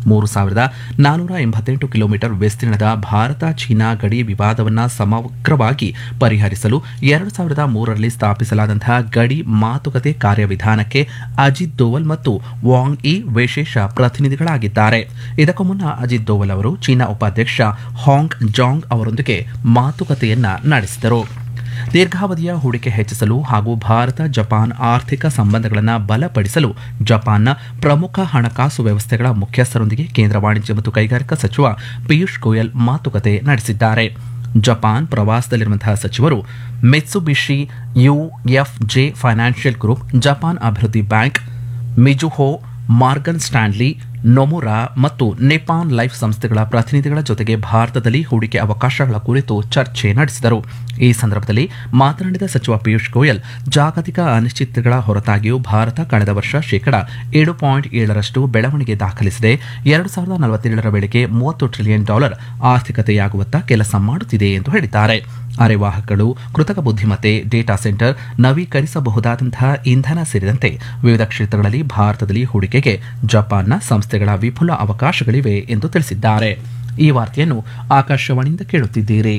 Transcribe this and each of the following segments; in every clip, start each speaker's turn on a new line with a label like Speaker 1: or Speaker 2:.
Speaker 1: ಮೂರು ಸಾವಿರದ ನಾನೂರ ಎಂಬತ್ತೆಂಟು ಕಿಲೋಮೀಟರ್ ವಿಸ್ತೀರ್ಣದ ಭಾರತ ಚೀನಾ ಗಡಿ ವಿವಾದವನ್ನು ಸಮಗ್ರವಾಗಿ ಪರಿಹರಿಸಲು ಎರಡು ಸಾವಿರದ ಮೂರರಲ್ಲಿ ಸ್ಥಾಪಿಸಲಾದಂತಹ ಗಡಿ ಮಾತುಕತೆ ಕಾರ್ಯವಿಧಾನಕ್ಕೆ ಅಜಿತ್ ದೋವಲ್ ಮತ್ತು ವಾಂಗ್ ಇ ವಿಶೇಷ ಪ್ರತಿನಿಧಿಗಳಾಗಿದ್ದಾರೆ ಇದಕ್ಕೂ ಮುನ್ನ ಅಜಿತ್ ದೋವಲ್ ಅವರು ಚೀನಾ ಉಪಾಧ್ಯಕ್ಷ ಹಾಂಗ್ ಜಾಂಗ್ ಅವರೊಂದಿಗೆ ಮಾತುಕತೆಯನ್ನ ನಡೆಸಿದರು ದೀರ್ಘಾವಧಿಯ ಹೂಡಿಕೆ ಹೆಚ್ಚಿಸಲು ಹಾಗೂ ಭಾರತ ಜಪಾನ್ ಆರ್ಥಿಕ ಸಂಬಂಧಗಳನ್ನು ಬಲಪಡಿಸಲು ಜಪಾನ್ನ ಪ್ರಮುಖ ಹಣಕಾಸು ವ್ಯವಸ್ಥೆಗಳ ಮುಖ್ಯಸ್ಥರೊಂದಿಗೆ ಕೇಂದ್ರ ವಾಣಿಜ್ಯ ಮತ್ತು ಕೈಗಾರಿಕಾ ಸಚಿವ ಪಿಯೂಷ್ ಗೋಯಲ್ ಮಾತುಕತೆ ನಡೆಸಿದ್ದಾರೆ ಜಪಾನ್ ಪ್ರವಾಸದಲ್ಲಿರುವಂತಹ ಸಚಿವರು Mitsubishi UFJ financial group Japan ಅಭಿವೃದ್ಧಿ bank Mizuho Morgan Stanley Nomura ಮತ್ತು ನೆಪಾನ್ ಲೈಫ್ ಸಂಸ್ಥೆಗಳ ಪ್ರತಿನಿಧಿಗಳ ಜೊತೆಗೆ ಭಾರತದಲ್ಲಿ ಹೂಡಿಕೆ ಅವಕಾಶಗಳ ಕುರಿತು ಚರ್ಚೆ ನಡೆಸಿದರು ಈ ಸಂದರ್ಭದಲ್ಲಿ ಮಾತನಾಡಿದ ಸಚಿವ ಪಿಯೂಷ್ ಗೋಯಲ್ ಜಾಗತಿಕ ಅನಿಶ್ಚಿತತೆಗಳ ಹೊರತಾಗಿಯೂ ಭಾರತ ಕಳೆದ ವರ್ಷ ಶೇಕಡ ಏಳು ಪಾಯಿಂಟ್ ಏಳರಷ್ಟು ಬೆಳವಣಿಗೆ ದಾಖಲಿಸಿದೆ ಎರಡು ಸಾವಿರದ ನಲವತ್ತೇಳರ ವೇಳೆಗೆ ಮೂವತ್ತು ಟ್ರಿಲಿಯನ್ ಡಾಲರ್ ಆರ್ಥಿಕತೆಯಾಗುವತ್ತ ಕೆಲಸ ಮಾಡುತ್ತಿದೆ ಎಂದು ಹೇಳಿದ್ದಾರೆ ಅರೆವಾಹಕಗಳು ಕೃತಕ ಬುದ್ಧಿಮತ್ತೆ ಡೇಟಾ ಸೆಂಟರ್ ನವೀಕರಿಸಬಹುದಾದಂತಹ ಇಂಧನ ಸೇರಿದಂತೆ ವಿವಿಧ ಕ್ಷೇತ್ರಗಳಲ್ಲಿ ಭಾರತದಲ್ಲಿ ಹೂಡಿಕೆಗೆ ಜಪಾನ್ನ ಸಂಸ್ಥೆಗಳ ವಿಪುಲ ಅವಕಾಶಗಳಿವೆ ಎಂದು ತಿಳಿಸಿದ್ದಾರೆ ಈ ವಾರ್ತೆಯನ್ನು ಆಕಾಶವಾಣಿಯಿಂದ ಕೇಳುತ್ತಿದ್ದೀರಿ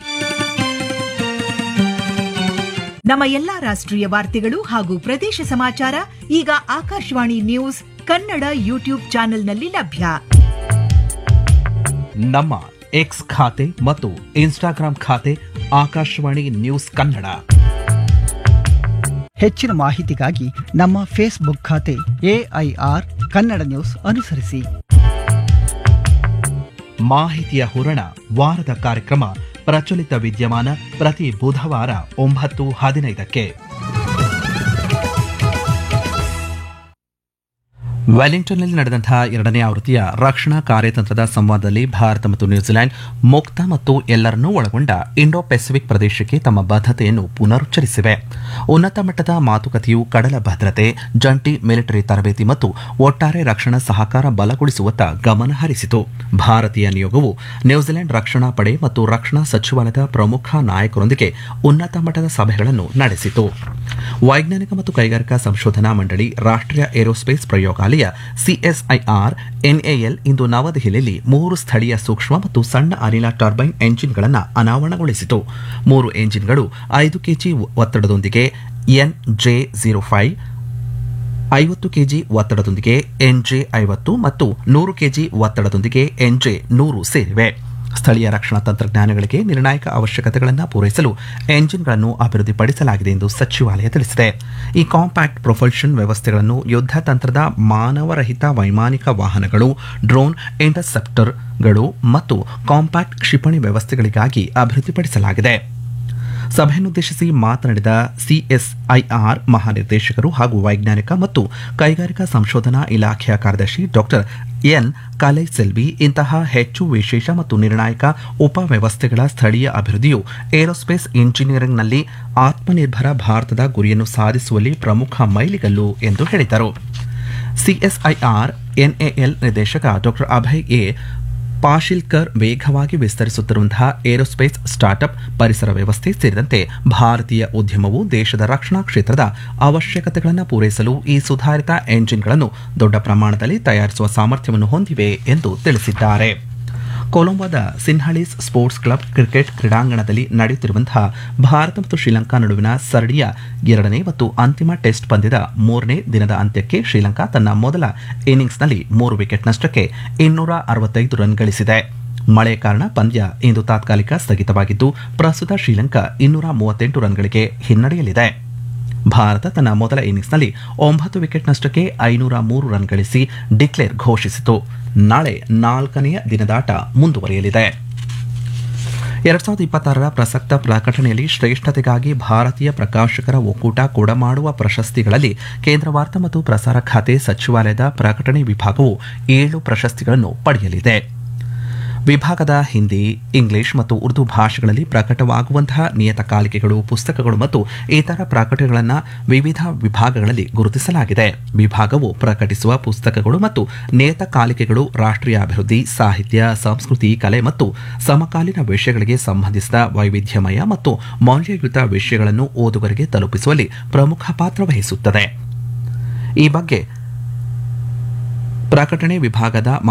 Speaker 2: ನಮ್ಮ ಎಲ್ಲಾ ರಾಷ್ಟ್ರೀಯ ವಾರ್ತೆಗಳು ಹಾಗೂ ಪ್ರದೇಶ ಸಮಾಚಾರ ಈಗ ಆಕಾಶವಾಣಿ ನ್ಯೂಸ್ ಕನ್ನಡ ಯೂಟ್ಯೂಬ್ ಚಾನೆಲ್ನಲ್ಲಿ ಲಭ್ಯ
Speaker 1: ನಮ್ಮ ಎಕ್ಸ್ ಖಾತೆ ಮತ್ತು ಇನ್ಸ್ಟಾಗ್ರಾಂ ಖಾತೆ ಆಕಾಶವಾಣಿ ನ್ಯೂಸ್ ಕನ್ನಡ
Speaker 3: ಹೆಚ್ಚಿನ ಮಾಹಿತಿಗಾಗಿ ನಮ್ಮ ಫೇಸ್ಬುಕ್ ಖಾತೆ ಎಐಆರ್ ಕನ್ನಡ ನ್ಯೂಸ್ ಅನುಸರಿಸಿ
Speaker 1: ಮಾಹಿತಿಯ ಹೂರಣ ವಾರದ ಕಾರ್ಯಕ್ರಮ ಪ್ರಚಲಿತ ವಿದ್ಯಮಾನ ಪ್ರತಿ ಬುಧವಾರ ಒಂಬತ್ತು ಹದಿನೈದಕ್ಕೆ ವೆಲ್ಲಿಂಗ್ಟನ್ನಲ್ಲಿ ನಡೆದಂತಹ ಎರಡನೇ ಆವೃತ್ತಿಯ ರಕ್ಷಣಾ ಕಾರ್ಯತಂತ್ರದ ಸಂವಾದದಲ್ಲಿ ಭಾರತ ಮತ್ತು ನ್ಯೂಜಿಲೆಂಡ್ ಮುಕ್ತ ಮತ್ತು ಎಲ್ಲರನ್ನೂ ಒಳಗೊಂಡ ಇಂಡೋ ಪೆಸಿಫಿಕ್ ಪ್ರದೇಶಕ್ಕೆ ತಮ್ಮ ಬದ್ಧತೆಯನ್ನು ಪುನರುಚ್ಚರಿಸಿವೆ ಉನ್ನತ ಮಟ್ಟದ ಮಾತುಕತೆಯು ಕಡಲ ಭದ್ರತೆ ಜಂಟಿ ಮಿಲಿಟರಿ ತರಬೇತಿ ಮತ್ತು ಒಟ್ಟಾರೆ ರಕ್ಷಣಾ ಸಹಕಾರ ಬಲಗೊಳಿಸುವತ್ತ ಗಮನ ಹರಿಸಿತು ಭಾರತೀಯ ನಿಯೋಗವು ನ್ಯೂಜಿಲೆಂಡ್ ರಕ್ಷಣಾ ಪಡೆ ಮತ್ತು ರಕ್ಷಣಾ ಸಚಿವಾಲಯದ ಪ್ರಮುಖ ನಾಯಕರೊಂದಿಗೆ ಉನ್ನತ ಮಟ್ಟದ ಸಭೆಗಳನ್ನು ನಡೆಸಿತು ವೈಜ್ಞಾನಿಕ ಮತ್ತು ಕೈಗಾರಿಕಾ ಸಂಶೋಧನಾ ಮಂಡಳಿ ರಾಷ್ಟ್ರೀಯ ಏರೋಸ್ಪೇಸ್ ಪ್ರಯೋಗಾಲಯ ಸಿಎಸ್ಐಆರ್ ಎನ್ಎಎಲ್ ಇಂದು ನವದೆಹಲಿಯಲ್ಲಿ ಮೂರು ಸ್ಥಳೀಯ ಸೂಕ್ಷ್ಮ ಮತ್ತು ಸಣ್ಣ ಅನಿಲ ಟರ್ಬೈನ್ ಎಂಜಿನ್ಗಳನ್ನು ಅನಾವರಣಗೊಳಿಸಿತು ಮೂರು ಎಂಜಿನ್ಗಳು ಐದು ಕೆಜಿ ಒತ್ತಡದೊಂದಿಗೆ ಎನ್ ಜೆ ಜೀರೋ ಫೈವ್ ಐವತ್ತು ಕೆಜಿ ಒತ್ತಡದೊಂದಿಗೆ ಎನ್ಜೆ ಐವತ್ತು ಮತ್ತು ನೂರು ಕೆಜಿ ಒತ್ತಡದೊಂದಿಗೆ ಎನ್ಜೆ ನೂರು ಸೇರಿವೆ ಸ್ಥಳೀಯ ರಕ್ಷಣಾ ತಂತ್ರಜ್ಞಾನಗಳಿಗೆ ನಿರ್ಣಾಯಕ ಅವಶ್ಯಕತೆಗಳನ್ನು ಪೂರೈಸಲು ಎಂಜಿನ್ಗಳನ್ನು ಅಭಿವೃದ್ಧಿಪಡಿಸಲಾಗಿದೆ ಎಂದು ಸಚಿವಾಲಯ ತಿಳಿಸಿದೆ ಈ ಕಾಂಪ್ಯಾಕ್ಟ್ ಪ್ರೊಪಲ್ಷನ್ ವ್ಯವಸ್ಥೆಗಳನ್ನು ಯುದ್ಧ ತಂತ್ರದ ಮಾನವರಹಿತ ವೈಮಾನಿಕ ವಾಹನಗಳು ಡ್ರೋನ್ ಇಂಟರ್ಸೆಪ್ಟರ್ಗಳು ಮತ್ತು ಕಾಂಪ್ಯಾಕ್ಟ್ ಕ್ಷಿಪಣಿ ವ್ಯವಸ್ಥೆಗಳಿಗಾಗಿ ಅಭಿವೃದ್ಧಿಪಡಿಸಲಾಗಿದೆ ಸಭೆಯನ್ನುದ್ದೇಶಿಸಿ ಮಾತನಾಡಿದ ಸಿಎಸ್ಐಆರ್ ಮಹಾನಿರ್ದೇಶಕರು ಹಾಗೂ ವೈಜ್ಞಾನಿಕ ಮತ್ತು ಕೈಗಾರಿಕಾ ಸಂಶೋಧನಾ ಇಲಾಖೆಯ ಕಾರ್ಯದರ್ಶಿ ಡಾಕ್ಟರ್ ಎನ್ ಕಲೈ ಸೆಲ್ವಿ ಇಂತಹ ಹೆಚ್ಚು ವಿಶೇಷ ಮತ್ತು ನಿರ್ಣಾಯಕ ಉಪವ್ಯವಸ್ಥೆಗಳ ಸ್ಥಳೀಯ ಅಭಿವೃದ್ಧಿಯು ಏರೋಸ್ಪೇಸ್ ಇಂಜಿನಿಯರಿಂಗ್ನಲ್ಲಿ ಆತ್ಮನಿರ್ಭರ ಭಾರತದ ಗುರಿಯನ್ನು ಸಾಧಿಸುವಲ್ಲಿ ಪ್ರಮುಖ ಮೈಲಿಗಲ್ಲು ಎಂದು ಹೇಳಿದರು ಸಿಎಸ್ಐಆರ್ ಎನ್ಎಎಲ್ ನಿರ್ದೇಶಕ ಡಾಕ್ಟರ್ ಅಭಯ್ ಎ ಪಾಶಿಲ್ಕರ್ ವೇಗವಾಗಿ ವಿಸ್ತರಿಸುತ್ತಿರುವಂತಹ ಏರೋಸ್ಪೇಸ್ ಸ್ಟಾರ್ಟ್ಅಪ್ ಪರಿಸರ ವ್ಯವಸ್ಥೆ ಸೇರಿದಂತೆ ಭಾರತೀಯ ಉದ್ಯಮವು ದೇಶದ ರಕ್ಷಣಾ ಕ್ಷೇತ್ರದ ಅವಶ್ಯಕತೆಗಳನ್ನು ಪೂರೈಸಲು ಈ ಸುಧಾರಿತ ಎಂಜಿನ್ಗಳನ್ನು ದೊಡ್ಡ ಪ್ರಮಾಣದಲ್ಲಿ ತಯಾರಿಸುವ ಸಾಮರ್ಥ್ಯವನ್ನು ಹೊಂದಿವೆ ಎಂದು ತಿಳಿಸಿದ್ದಾರೆ ಕೊಲಂಬೋದ ಸಿನ್ಹಳೀಸ್ ಸ್ಪೋರ್ಟ್ಸ್ ಕ್ಲಬ್ ಕ್ರಿಕೆಟ್ ಕ್ರೀಡಾಂಗಣದಲ್ಲಿ ನಡೆಯುತ್ತಿರುವಂತಹ ಭಾರತ ಮತ್ತು ಶ್ರೀಲಂಕಾ ನಡುವಿನ ಸರಣಿಯ ಎರಡನೇ ಮತ್ತು ಅಂತಿಮ ಟೆಸ್ಟ್ ಪಂದ್ಯದ ಮೂರನೇ ದಿನದ ಅಂತ್ಯಕ್ಕೆ ಶ್ರೀಲಂಕಾ ತನ್ನ ಮೊದಲ ಇನ್ನಿಂಗ್ಸ್ನಲ್ಲಿ ಮೂರು ವಿಕೆಟ್ ನಷ್ಟಕ್ಕೆ ಇನ್ನೂರ ಅರವತ್ತೈದು ರನ್ ಗಳಿಸಿದೆ ಮಳೆ ಕಾರಣ ಪಂದ್ಯ ಇಂದು ತಾತ್ಕಾಲಿಕ ಸ್ಥಗಿತವಾಗಿದ್ದು ಪ್ರಸ್ತುತ ಶ್ರೀಲಂಕಾ ಇನ್ನೂರ ಮೂವತ್ತೆಂಟು ರನ್ಗಳಿಗೆ ಹಿನ್ನಡೆಯಲಿದೆ ಭಾರತ ತನ್ನ ಮೊದಲ ಇನ್ನಿಂಗ್ಸ್ನಲ್ಲಿ ಒಂಬತ್ತು ವಿಕೆಟ್ ನಷ್ಟಕ್ಕೆ ಐನೂರ ಮೂರು ರನ್ ಗಳಿಸಿ ಡಿಕ್ಲೇರ್ ಘೋಷಿಸಿತು ನಾಳೆ ನಾಲ್ಕನೆಯ ದಿನದಾಟ ಮುಂದುವರಿಯಲಿದೆ ಎರಡ್ ಸಾವಿರದ ಇಪ್ಪತ್ತಾರರ ಪ್ರಸಕ್ತ ಪ್ರಕಟಣೆಯಲ್ಲಿ ಶ್ರೇಷ್ಠತೆಗಾಗಿ ಭಾರತೀಯ ಪ್ರಕಾಶಕರ ಒಕ್ಕೂಟ ಕೊಡಮಾಡುವ ಪ್ರಶಸ್ತಿಗಳಲ್ಲಿ ಕೇಂದ್ರ ವಾರ್ತಾ ಮತ್ತು ಪ್ರಸಾರ ಖಾತೆ ಸಚಿವಾಲಯದ ಪ್ರಕಟಣೆ ವಿಭಾಗವು ಏಳು ಪ್ರಶಸ್ತಿಗಳನ್ನು ಪಡೆಯಲಿದೆ ವಿಭಾಗದ ಹಿಂದಿ ಇಂಗ್ಲಿಷ್ ಮತ್ತು ಉರ್ದು ಭಾಷೆಗಳಲ್ಲಿ ಪ್ರಕಟವಾಗುವಂತಹ ನಿಯತಕಾಲಿಕೆಗಳು ಪುಸ್ತಕಗಳು ಮತ್ತು ಇತರ ಪ್ರಕಟಣೆಗಳನ್ನು ವಿವಿಧ ವಿಭಾಗಗಳಲ್ಲಿ ಗುರುತಿಸಲಾಗಿದೆ ವಿಭಾಗವು ಪ್ರಕಟಿಸುವ ಪುಸ್ತಕಗಳು ಮತ್ತು ನಿಯತಕಾಲಿಕೆಗಳು ರಾಷ್ಟ್ರೀಯ ಅಭಿವೃದ್ಧಿ ಸಾಹಿತ್ಯ ಸಂಸ್ಕೃತಿ ಕಲೆ ಮತ್ತು ಸಮಕಾಲೀನ ವಿಷಯಗಳಿಗೆ ಸಂಬಂಧಿಸಿದ ವೈವಿಧ್ಯಮಯ ಮತ್ತು ಮೌಲ್ಯಯುತ ವಿಷಯಗಳನ್ನು ಓದುಗರಿಗೆ ತಲುಪಿಸುವಲ್ಲಿ ಪ್ರಮುಖ ಪಾತ್ರ ವಹಿಸುತ್ತದೆ ಈ ಬಗ್ಗೆ ಪ್ರಕಟಣೆ ವಿಭಾಗದ